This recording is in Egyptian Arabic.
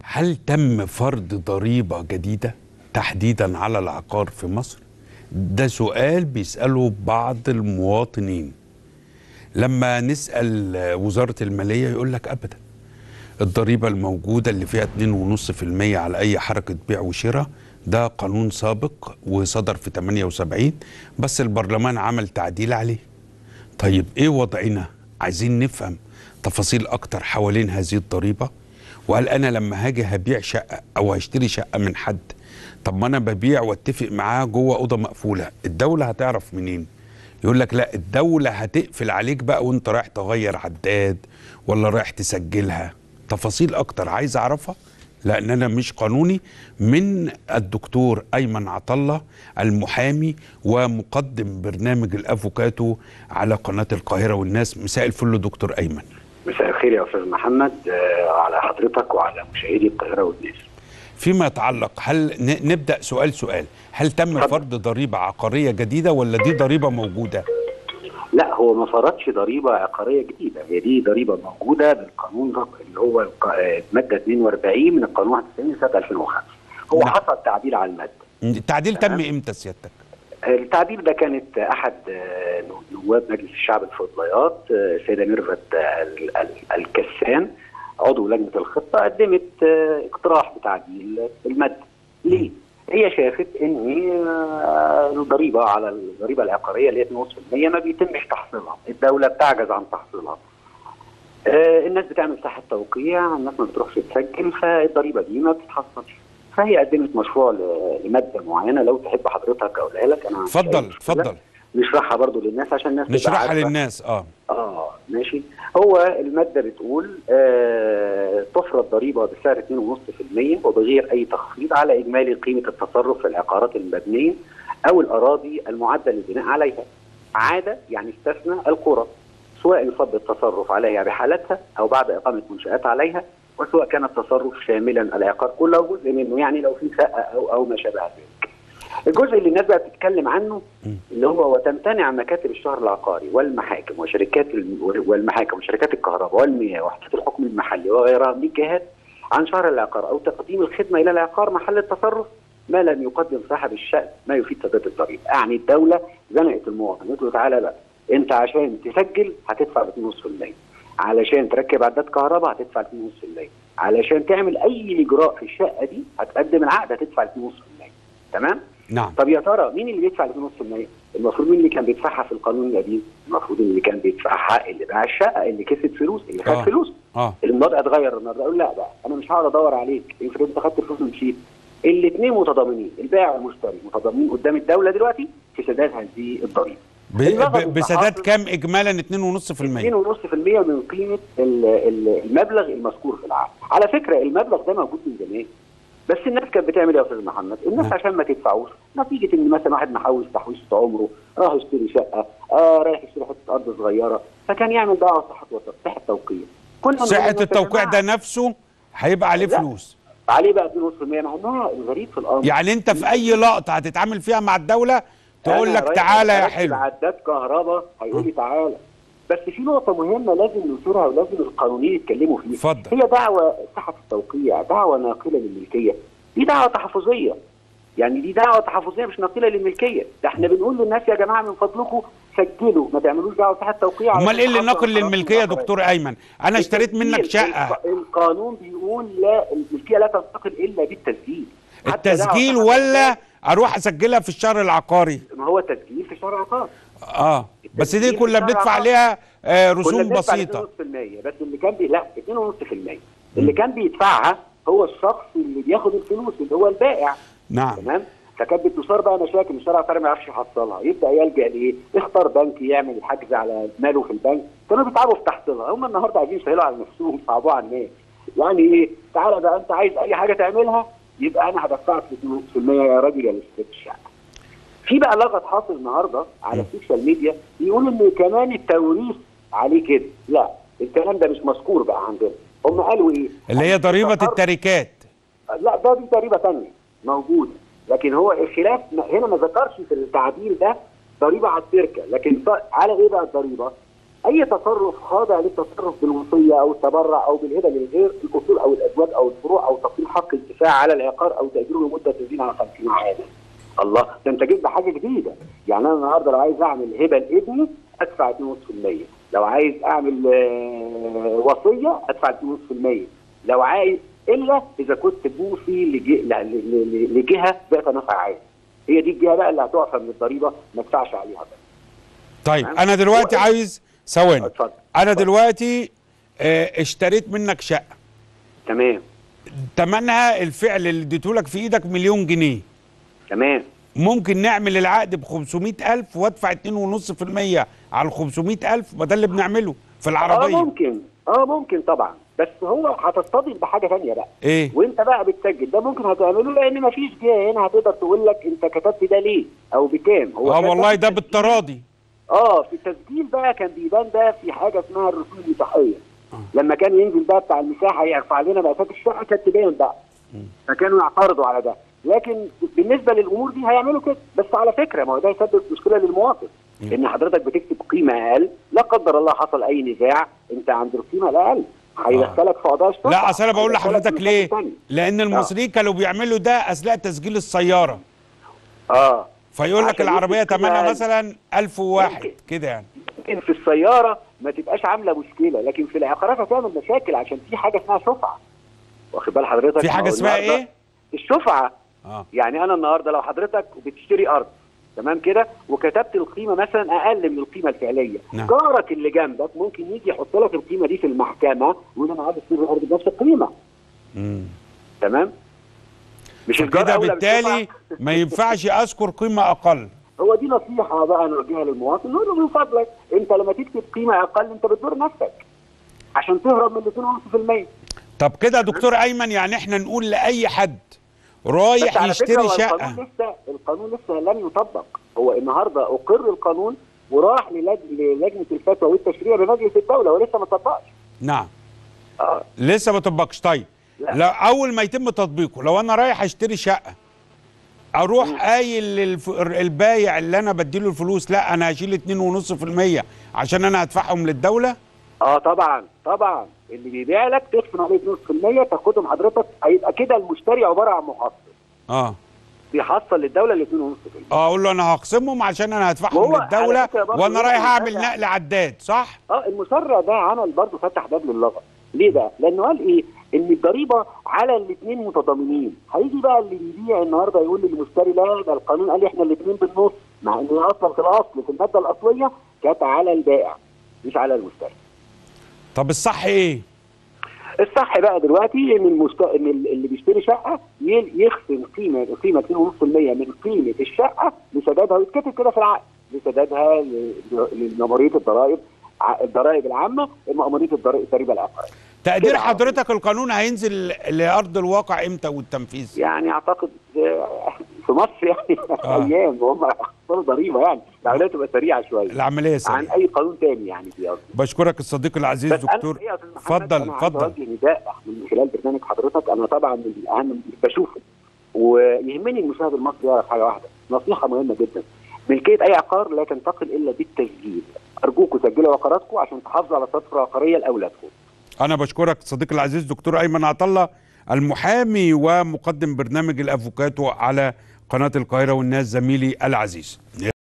هل تم فرض ضريبة جديدة تحديدا على العقار في مصر؟ ده سؤال بيسأله بعض المواطنين لما نسأل وزارة المالية يقول لك أبدا الضريبة الموجودة اللي فيها 2.5% على أي حركة بيع وشراء ده قانون سابق وصدر في 78 بس البرلمان عمل تعديل عليه طيب إيه وضعنا؟ عايزين نفهم تفاصيل أكتر حوالين هذه الضريبة وهل أنا لما هاجي هبيع شقة أو هشتري شقة من حد طب ما أنا ببيع واتفق معاه جوه أوضة مقفولة الدولة هتعرف منين؟ يقول لك لا الدولة هتقفل عليك بقى وانت رايح تغير عداد ولا رايح تسجلها تفاصيل اكتر عايز اعرفها لان انا مش قانوني من الدكتور ايمن عطله المحامي ومقدم برنامج الافوكاتو على قناه القاهره والناس مساء الفل دكتور ايمن مساء الخير يا استاذ محمد آه، على حضرتك وعلى مشاهدي القاهره والناس فيما يتعلق هل ن- نبدا سؤال سؤال هل تم اتفضل. فرض ضريبه عقاريه جديده ولا دي ضريبه موجوده لا هو ما فرضش ضريبه عقاريه جديده هي دي ضريبه موجوده بالقانون رقم اللي هو الق- آه، الماده 42 من القانون 91 سنه 2005 هو نعم. حصل تعديل على الماده التعديل تم تمام. امتى سيادتك التعديل ده كانت احد آه، نواب مجلس الشعب الفضليات آه، السيده ميرفت آه، ال- ال- الكسان عضو لجنه الخطه قدمت آه، اقتراح بتعديل الماده ليه؟ هي شافت ان آه، الضريبه على الضريبه العقاريه اللي هي 2.5% ما بيتمش تحصيلها، الدوله بتعجز عن تحصيلها. آه، الناس بتعمل ساحه توقيع، الناس ما بتروحش تسجل فالضريبه دي ما بتتحصلش. فهي قدمت مشروع ل- لماده معينه لو تحب حضرتك اقولها لك انا مش اتفضل أي مشكلة. اتفضل نشرحها برضو للناس عشان الناس تبقى نشرحها عارفة. للناس اه اه ماشي هو الماده بتقول آه تفرض ضريبه بسعر 2.5% وبغير اي تخفيض على اجمالي قيمه التصرف في العقارات المبنيه او الاراضي المعده للبناء عليها عاده يعني استثنى القرى سواء انصب التصرف عليها بحالتها او بعد اقامه منشات عليها وسواء كان التصرف شاملا العقار كله او جزء منه يعني لو في شقه او او ما شابه ذلك. الجزء اللي الناس بقى بتتكلم عنه اللي هو وتمتنع مكاتب الشهر العقاري والمحاكم وشركات الم- والمحاكم وشركات الكهرباء والمياه وحدات الحكم المحلي وغيرها من الجهات عن شهر العقار او تقديم الخدمه الى العقار محل التصرف ما لم يقدم صاحب الشأن ما يفيد سداد الضريبه، يعني الدوله زنقت المواطن قلت له تعالى بقى انت عشان تسجل هتدفع ب 2.5% علشان تركب عداد كهرباء هتدفع 2.5% علشان تعمل اي اجراء في الشقه دي هتقدم العقد هتدفع 2.5% تمام؟ نعم طب يا ترى مين اللي بيدفع ال 2.5%؟ المفروض مين اللي كان بيدفعها في القانون القديم؟ المفروض اللي كان بيدفعها اللي باع الشقه اللي كسب فلوس اللي خد آه. فلوس اه الوضع اتغير النهارده اقول لا بقى انا مش هقعد ادور عليك افرض انت خدت الفلوس ومشيت الاثنين متضامنين البائع والمشتري متضامنين قدام الدوله دلوقتي في سداد هذه الضريبه ب- اللغط ب- بسداد المتحصل كام اجمالا 2.5% 2.5% من قيمه ال- ال- المبلغ المذكور في العقد على فكره المبلغ ده موجود من زمان بس الناس كانت بتعمل ايه يا استاذ محمد؟ الناس نعم. عشان ما تدفعوش نتيجه ان مثلا واحد محوش تحويشه عمره راح يشتري شقه آه رايح يشتري حته ارض صغيره فكان يعمل دعوه صحه وط- صحه توقيع كنا نقول صحة للناس يا التوقيع جماعة ده نفسه هيبقى عليه لا. فلوس عليه بقى 2.5% مع انها الغريب في الامر يعني انت في اي لقطة هتتعامل فيها مع الدولة تقول أنا لك رايح تعالى يا أركب حلو عداد كهرباء هيقول لي تعالى بس في نقطة مهمة لازم ننشرها ولازم القانونيين يتكلموا فيها اتفضل. هي دعوة صحة التوقيع دعوة ناقلة للملكية دي دعوة تحفظية يعني دي دعوة تحفظية مش ناقلة للملكية ده احنا بنقول للناس يا جماعة من فضلكم سجلوا ما تعملوش دعوة صحة توقيع امال ايه اللي علشان ناقل تحافظوا على للملكية يا العقارات. دكتور ايمن انا اشتريت منك التسجيل، شقة الق- القانون بيقول لا الملكية لا تنتقل إلا بالتسجيل حتى دعوة التسجيل صحة ولا التوقيع- اروح اسجلها في الشهر العقاري ما هو تسجيل في شهر عقار اه بس دي التسجيل كنا في بندفع الشهر عليها آه كنا رسوم بندفع بسيطة 2.5% بس اللي كان بي... لا 2.5% اللي كان بيدفعها هو الشخص اللي بياخد الفلوس اللي هو البائع نعم تمام فكانت بتثار بقى مشاكل الشارع العقاري ما يعرفش يحصلها يبدا يلجا لايه؟ يختار بنك يعمل الحجز على ماله في البنك كانوا بيتعبوا في تحصيلها هم النهارده عايزين يسهلوا على نفسهم صعبوا على الناس يعني ايه؟ تعالى بقى انت عايز اي حاجه تعملها يبقى انا هدفعك 2% يا راجل يا ست الشقه في بقى لغط حاصل النهارده على السوشيال ميديا بيقول ان كمان التوريث عليه كده لا الكلام ده مش مذكور بقى عندنا هم قالوا ايه اللي هي ضريبة التحر- التركات لا ده دي ضريبه ثانيه موجوده لكن هو الخلاف م- هنا ما ذكرش في التعديل ده ضريبه على التركه لكن ط- على ايه بقى الضريبه اي تصرف خاضع للتصرف بالوصيه او التبرع او بالهبه للغير الاصول او الازواج او الفروع او تقييم حق الدفاع على العقار او تاجيره لمده تزيد عن 50 عاما. الله ده انت جبت حاجه جديده يعني انا النهارده لو عايز اعمل هبه لابني ادفع 2.5% لو عايز اعمل آه، وصيه ادفع 2.5% لو عايز الا اذا كنت بوصي لج- ل- ل- ل- لجهه ذات نفع عام هي دي الجهه بقى اللي هتعفى من الضريبه ما ادفعش عليها بقى. طيب تمام. انا دلوقتي هو- عايز ثواني اتفضل انا اتفضل. دلوقتي آه، اشتريت منك شقه تمام تمنها الفعل اللي اديتهولك في ايدك مليون جنيه تمام ممكن نعمل العقد ب 500000 وادفع 2.5% على ال 500000 ما ده اللي بنعمله في اه العربيه ممكن اه ممكن طبعا بس هو هتصطدم بحاجه ثانيه بقى ايه وانت بقى بتسجل ده ممكن هتعمله لان مفيش جهه هنا هتقدر تقول لك انت كتبت ده ليه او بكام هو اه كتب والله ده في التسجيل- بالتراضي اه في التسجيل بقى كان بيبان ده في حاجه اسمها الرسوم المساحيه لما كان ينزل بقى بتاع المساحه يرفع لنا مقاسات الشقه كانت تبان بقى فكانوا يعترضوا على ده لكن بالنسبه للامور دي هيعملوا كده بس على فكره ما هو ده يسبب مشكله للمواطن ان حضرتك بتكتب قيمه اقل لا قدر الله حصل اي نزاع انت عند القيمه الاقل هيدخلك في قضايا الشرطه لا اصل انا بقول هيدخلك لحضرتك في ليه مشاكل تانية. لان المصريين كانوا بيعملوا ده اثناء تسجيل السياره اه فيقول لك عشان العربيه يثبت ثمنها قيمة مثلا 1001 ممكن. كده يعني ممكن في السياره ما تبقاش عامله مشكله لكن في العقارات هتعمل مشاكل عشان في حاجه اسمها شفعه واخد بال حضرتك في حاجه ما هو اسمها النهاردة ايه الشفعه اه يعني انا النهارده لو حضرتك بتشتري ارض تمام كده وكتبت القيمه مثلا اقل من القيمه الفعليه نعم. جارك اللي جنبك ممكن يجي يحط لك القيمه دي في المحكمه ويقول انا عايز اشتري الارض بنفس القيمه امم تمام مش الجار فكده أولى بالتالي بالشفعة؟ ما ينفعش اذكر قيمه اقل هو دي نصيحه بقى نوجهها للمواطن نقول له من فضلك انت لما تكتب قيمه اقل انت بتضر نفسك عشان تهرب من 2.5% طب كده يا دكتور ايمن يعني احنا نقول لاي حد بس رايح على فكرة يشتري هو شقه القانون لسه القانون لسه لم يطبق هو النهارده اقر القانون وراح للج- للجنه الفتوى والتشريع بمجلس الدوله ولسه ما طبقش نعم اه لسه ما طبقش طيب لا. لو اول ما يتم تطبيقه لو انا رايح اشتري شقه اروح قايل للف... البايع اللي انا بديله الفلوس لا انا هشيل 2.5% عشان انا هدفعهم للدوله اه طبعا طبعا اللي بيبيع لك تخصم عليه 2% تاخدهم حضرتك هيبقى كده المشتري عباره عن محصل اه بيحصل للدوله ال 2.5% اه اقول له انا هخصمهم عشان انا هدفعهم وهو على للدوله فكرة برضه وانا لازم رايح اعمل يتابع. نقل عداد صح اه المسرع ده عمل برضه فتح باب للغط ليه بقى؟ لانه قال ايه؟ ان الضريبه على الاثنين متضامنين، هيجي بقى اللي بيبيع النهارده يقول للمشتري لا ده القانون قال احنا الاثنين بالنص، مع ان هي اصلا في الاصل في الماده الاصليه كانت على البائع مش على المشتري. طب الصح ايه الصح بقى دلوقتي ان المست... ان ال- اللي بيشتري شقه ي- يخصم قيمه قيمه 2.5% من قيمه الشقه لسدادها ويتكتب كده في العقد لسدادها ل- ل- لمأموريه الضرائب ع- الضرائب العامه مأموريه الضرائب الضريبه العقاريه. تقدير كده. حضرتك القانون هينزل لارض الواقع امتى والتنفيذ يعني اعتقد آه، في مصر يعني آه. ايام وهم هيخسروا ضريبه يعني العمليه تبقى سريعه شويه العمليه عن سريعه اي قانون تاني يعني في قصدي بشكرك الصديق العزيز بس دكتور انا يا أستاذ محمد، اتفضل أنا عايز اتفضل اوجه نداء من خلال برنامج حضرتك انا طبعا من الاهم بشوفه ويهمني المشاهد المصري يعرف حاجه واحده نصيحه مهمه جدا ملكيه اي عقار لا تنتقل الا بالتسجيل ارجوكم سجلوا عقاراتكم عشان تحافظوا على صفقه عقاريه لاولادكم انا بشكرك صديقي العزيز دكتور ايمن عطله المحامي ومقدم برنامج الافوكاتو على قناه القاهره والناس زميلي العزيز